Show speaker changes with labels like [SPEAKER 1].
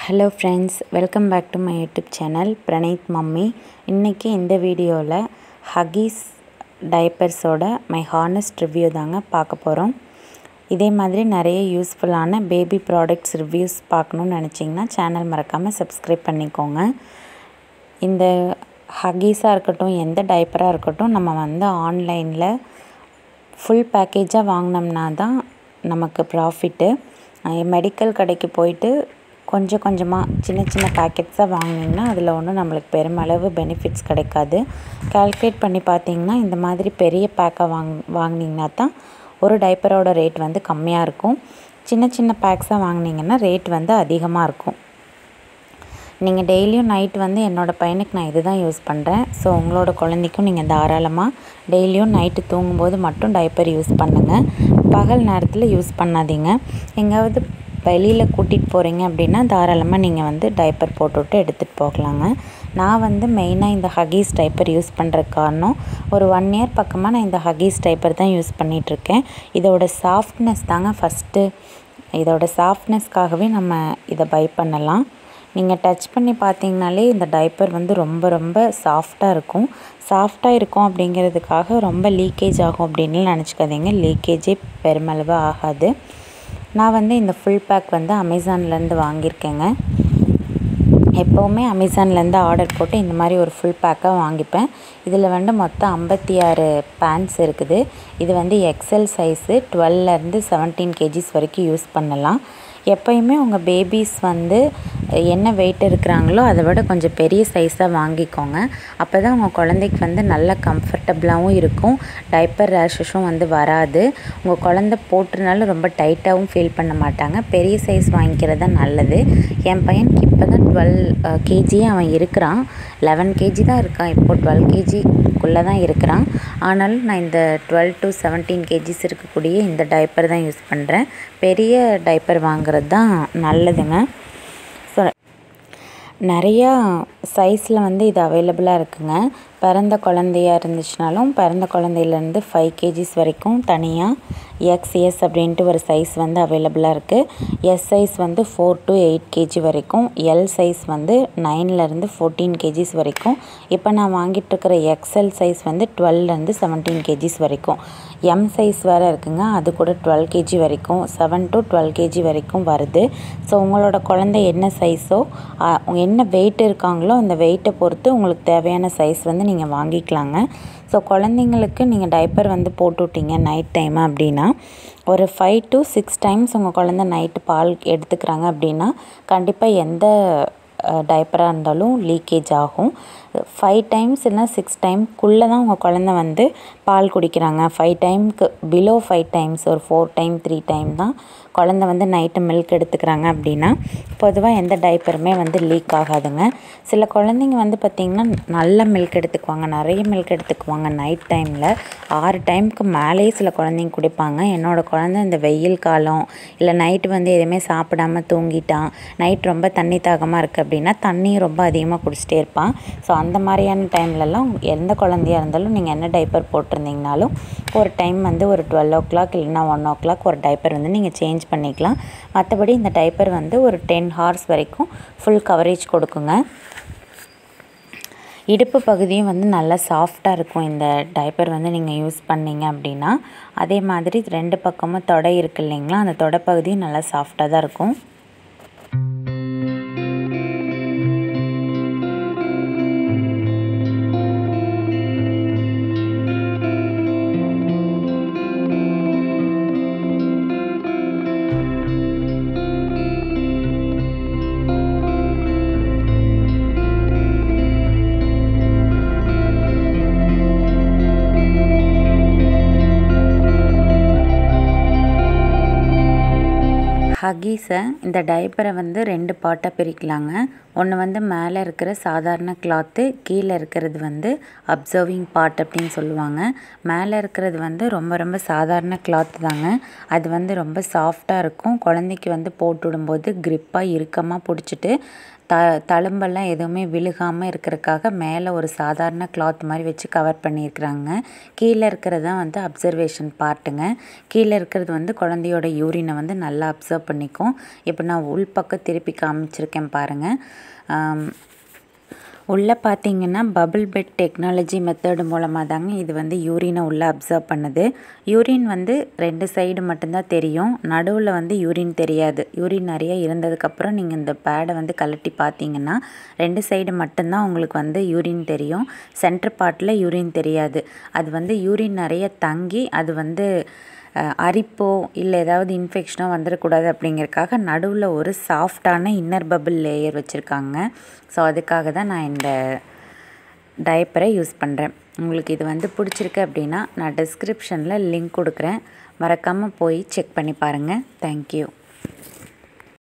[SPEAKER 1] hello friends welcome back to my YouTube channel Praneeth mummy இன்றைக்கி இந்த வீடியோவில் ஹகீஸ் டைப்பர்ஸோட மை ஹானஸ்ட் ரிவ்யூ தாங்க பார்க்க போகிறோம் இதே மாதிரி நிறைய யூஸ்ஃபுல்லான பேபி ப்ராடக்ட்ஸ் ரிவ்யூஸ் பார்க்கணுன்னு நினச்சிங்கன்னா சேனல் மறக்காமல் சப்ஸ்கிரைப் பண்ணிக்கோங்க இந்த ஹகீஸாக இருக்கட்டும் எந்த டைப்பராக இருக்கட்டும் நம்ம வந்து ஆன்லைனில் ஃபுல் பேக்கேஜாக வாங்கினோம்னா தான் நமக்கு ப்ராஃபிட்டு மெடிக்கல் கடைக்கு போயிட்டு கொஞ்சம் கொஞ்சமாக சின்ன சின்ன பேக்கெட்ஸாக வாங்கினீங்கன்னா அதில் ஒன்றும் நம்மளுக்கு பெருமளவு பெனிஃபிட்ஸ் கிடைக்காது கால்குலேட் பண்ணி பார்த்தீங்கன்னா இந்த மாதிரி பெரிய பேக்காக வாங் வாங்கினீங்கன்னா தான் ஒரு டைப்பரோட ரேட் வந்து கம்மியாக இருக்கும் சின்ன சின்ன பேக்ஸாக வாங்கினீங்கன்னா ரேட் வந்து அதிகமாக இருக்கும் நீங்கள் டெய்லியும் நைட் வந்து என்னோடய பையனுக்கு நான் இது தான் யூஸ் பண்ணுறேன் ஸோ உங்களோட குழந்தைக்கும் நீங்கள் தாராளமாக டெய்லியும் நைட்டு தூங்கும்போது மட்டும் டைப்பர் யூஸ் பண்ணுங்கள் பகல் நேரத்தில் யூஸ் பண்ணாதீங்க எங்காவது வெளியில் கூட்டிகிட்டு போகிறீங்க அப்படின்னா தாராளமாக நீங்கள் வந்து டைப்பர் போட்டுவிட்டு எடுத்துகிட்டு போகலாங்க நான் வந்து மெயினாக இந்த ஹகீஸ் டைப்பர் யூஸ் பண்ணுற காரணம் ஒரு ஒன் இயர் பக்கமாக நான் இந்த ஹகீஸ் டைப்பர் தான் யூஸ் பண்ணிகிட்ருக்கேன் இதோட சாஃப்ட்னஸ் தாங்க ஃபஸ்ட்டு இதோட சாஃப்ட்னஸ்க்காகவே நம்ம இதை பை பண்ணலாம் நீங்கள் டச் பண்ணி பார்த்தீங்கனாலே இந்த டைப்பர் வந்து ரொம்ப ரொம்ப சாஃப்டாக இருக்கும் சாஃப்டாக இருக்கும் அப்படிங்கிறதுக்காக ரொம்ப லீக்கேஜ் ஆகும் அப்படின்னு நினச்சிக்காதீங்க லீக்கேஜே பெருமளவு ஆகாது நான் வந்து இந்த ஃபுல் பேக் வந்து அமேசான்லேருந்து வாங்கியிருக்கேங்க எப்போவுமே அமேசான்லேருந்து ஆர்டர் போட்டு இந்த மாதிரி ஒரு ஃபுல் பேக்காக வாங்கிப்பேன் இதில் வந்து மொத்தம் ஐம்பத்தி ஆறு பேண்ட்ஸ் இருக்குது இது வந்து எக்ஸல் சைஸு டுவெல்லேருந்து செவன்டீன் கேஜிஸ் வரைக்கும் யூஸ் பண்ணலாம் எப்போயுமே உங்கள் பேபிஸ் வந்து என்ன வெயிட் இருக்கிறாங்களோ அதை விட கொஞ்சம் பெரிய சைஸாக வாங்கிக்கோங்க அப்போ தான் உங்கள் குழந்தைக்கு வந்து நல்ல கம்ஃபர்டபுளாகவும் இருக்கும் டைப்பர் ரேஷஸும் வந்து வராது உங்கள் குழந்த போட்டுனாலும் ரொம்ப டைட்டாகவும் ஃபீல் பண்ண மாட்டாங்க பெரிய சைஸ் வாங்கிக்கிறது தான் நல்லது என் பையனுக்கு இப்போ தான் டுவெல் கேஜியே அவன் இருக்கிறான் லெவன் கேஜி தான் இருக்கான் இப்போது டுவெல் கேஜிக்குள்ளே தான் இருக்கிறான் ஆனாலும் நான் இந்த டுவெல் டு செவன்டீன் கேஜிஸ் இருக்கக்கூடிய இந்த டைப்பர் தான் யூஸ் பண்ணுறேன் பெரிய டைப்பர் வாங்குறது தான் நல்லதுங்க ஸோ நிறையா சைஸில் வந்து இது அவைலபிளாக இருக்குங்க பிறந்த குழந்தையாக இருந்துச்சுனாலும் பிறந்த குழந்தையிலேருந்து ஃபைவ் கேஜிஸ் வரைக்கும் தனியாக எக்ஸ்எஸ் அப்படின்ட்டு ஒரு சைஸ் வந்து அவைலபிளாக இருக்குது எஸ் சைஸ் வந்து ஃபோர் டு எயிட் கேஜி வரைக்கும் எல் சைஸ் வந்து நைன்லேருந்து ஃபோர்டீன் கேஜிஸ் வரைக்கும் இப்போ நான் வாங்கிட்டுருக்கிற எக்ஸ்எல் சைஸ் வந்து டுவெல்லேருந்து செவன்டீன் கேஜிஸ் வரைக்கும் எம் சைஸ் வேறு இருக்குங்க அது கூட டுவெல் கேஜி வரைக்கும் செவன் டு டுவெல் கேஜி வரைக்கும் வருது ஸோ உங்களோட குழந்தை என்ன சைஸோ என்ன வெயிட் இருக்காங்களோ அந்த வெயிட்டை பொறுத்து உங்களுக்கு தேவையான சைஸ் வந்து நீங்கள் வாங்கிக்கலாங்க ஸோ குழந்தைங்களுக்கு நீங்கள் டைப்பர் வந்து போட்டு விட்டீங்க நைட் டைம் அப்படின்னா ஒரு ஃபைவ் டு சிக்ஸ் டைம்ஸ் உங்கள் குழந்த நைட்டு பால் எடுத்துக்கிறாங்க அப்படின்னா கண்டிப்பாக எந்த டைப்பராக இருந்தாலும் லீக்கேஜ் ஆகும் ஃபைவ் டைம்ஸ் இல்லைனா சிக்ஸ் டைம்க்குள்ளே தான் உங்கள் குழந்த வந்து பால் குடிக்கிறாங்க ஃபைவ் டைமுக்கு பிலோ ஃபைவ் டைம்ஸ் ஒரு ஃபோர் டைம் த்ரீ டைம் தான் குழந்த வந்து நைட்டு மில்க் எடுத்துக்கிறாங்க அப்படின்னா பொதுவாக எந்த டைப்பருமே வந்து லீக் ஆகாதுங்க சில குழந்தைங்க வந்து பார்த்திங்கன்னா நல்ல மில்க் எடுத்துக்குவாங்க நிறைய மில்க் எடுத்துக்குவாங்க நைட் டைமில் ஆறு டைமுக்கு மேலேயே சில குழந்தைங்க குடிப்பாங்க என்னோடய குழந்த இந்த வெயில் காலம் இல்லை நைட்டு வந்து எதுவுமே சாப்பிடாம தூங்கிட்டான் நைட் ரொம்ப தண்ணி தாகமாக இருக்குது அப்படின்னா தண்ணி ரொம்ப அதிகமாக குடிச்சிட்டே இருப்பான் ஸோ அந்த மாதிரியான டைம்லலாம் எந்த குழந்தையாக இருந்தாலும் நீங்கள் என்ன டைப்பர் போட்டிருந்தீங்கனாலும் ஒரு டைம் வந்து ஒரு டுவெல் ஓ கிளாக் இல்லைனா ஒன் ஓ கிளாக் ஒரு டைப்பர் வந்து நீங்கள் சேஞ்ச் பண்ணிக்கலாம் மற்றபடி இந்த டைப்பர் வந்து ஒரு டென் ஹார்ஸ் வரைக்கும் ஃபுல் கவரேஜ் கொடுக்குங்க இடுப்பு பகுதியும் வந்து நல்லா சாஃப்டாக இருக்கும் இந்த டைப்பர் வந்து நீங்கள் யூஸ் பண்ணீங்க அப்படின்னா அதே மாதிரி ரெண்டு பக்கமும் தொடை இருக்கு இல்லைங்களா அந்த தொடை பகுதியும் நல்லா சாஃப்டாக தான் இருக்கும் ஹகீஸை இந்த டைப்பரை வந்து ரெண்டு பார்ட்டாக பிரிக்கலாங்க ஒன்று வந்து மேலே இருக்கிற சாதாரண கிளாத்து கீழே இருக்கிறது வந்து அப்சர்விங் பார்ட் அப்படின்னு சொல்லுவாங்க மேலே இருக்கிறது வந்து ரொம்ப ரொம்ப சாதாரண கிளாத் தாங்க அது வந்து ரொம்ப சாஃப்டாக இருக்கும் குழந்தைக்கு வந்து போட்டு விடும்போது க்ரிப்பாக இறுக்கமாக பிடிச்சிட்டு த தழும்பெல்லாம் எதுவுமே விழுகாமல் இருக்கிறதுக்காக மேலே ஒரு சாதாரண கிளாத் மாதிரி வச்சு கவர் பண்ணியிருக்கிறாங்க கீழே இருக்கிறது தான் வந்து அப்சர்வேஷன் பார்ட்டுங்க கீழே இருக்கிறது வந்து குழந்தையோட யூரினை வந்து நல்லா அப்சர்வ் பண்ணிக்கும் இப்போ நான் உள் பக்கம் திருப்பி காமிச்சிருக்கேன் பாருங்கள் உள்ளே பார்த்தீங்கன்னா பபிள் பெட் டெக்னாலஜி மெத்தடு மூலமாக தாங்க இது வந்து யூரினை உள்ளே அப்சர்வ் பண்ணுது யூரின் வந்து ரெண்டு சைடு மட்டும்தான் தெரியும் நடுவில் வந்து யூரின் தெரியாது யூரின் நிறைய இருந்ததுக்கப்புறம் நீங்கள் இந்த பேடை வந்து கழட்டி பார்த்தீங்கன்னா ரெண்டு சைடு மட்டும்தான் உங்களுக்கு வந்து யூரின் தெரியும் சென்டர் பார்ட்டில் யூரின் தெரியாது அது வந்து யூரின் நிறைய தங்கி அது வந்து அரிப்போ இல்லை ஏதாவது இன்ஃபெக்ஷனோ வந்துடக்கூடாது அப்படிங்கிறதுக்காக நடுவில் ஒரு சாஃப்டான இன்னர் பபிள் லேயர் வச்சுருக்காங்க ஸோ அதுக்காக தான் நான் இந்த டயப்பரை யூஸ் பண்ணுறேன் உங்களுக்கு இது வந்து பிடிச்சிருக்கு அப்படின்னா நான் டிஸ்கிரிப்ஷனில் லிங்க் கொடுக்குறேன் மறக்காமல் போய் செக் பண்ணி பாருங்கள் தேங்க்யூ